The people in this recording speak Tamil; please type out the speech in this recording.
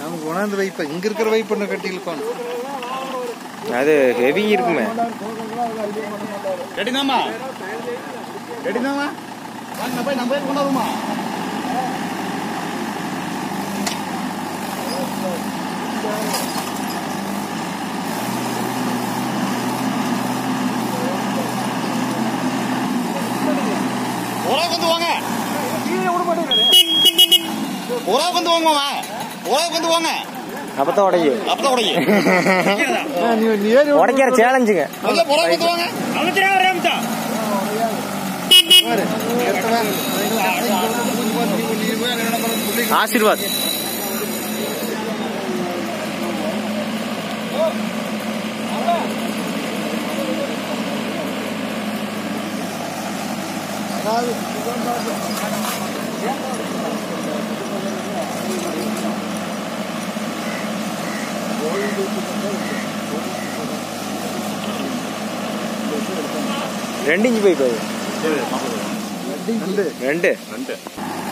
அவங்க கொண்டாந்து வைப்ப இங்க இருக்கிற வைப் ஒண்ணு கட்டி இழுக்கணும் அது ஹெவி இருக்குமே ரெடிதாம்மா ரெடிதாம்மா வாங்க போய் நம்ம போய் கொண்டாடுமா ஓலாவுக்கு வந்து வாங்க ஓலாவுக்கு வந்து வாங்க மாமா ஓலாவுக்கு வந்து வாங்க அப்பதான் உடையும் அப்பதான் உடைய நீ நீ ஏறி உடைக்கிற சேலஞ்சுங்க முதல்ல ஓலாவுக்கு வந்து வாங்க பாரு. எத்தனை? நீ போய் அங்க நம்ம சொல்லி ஆசீர்வாத் ரெண்டு இன்ச்சு பைப் அது ரெண்டு ரெண்டு ரெண்டு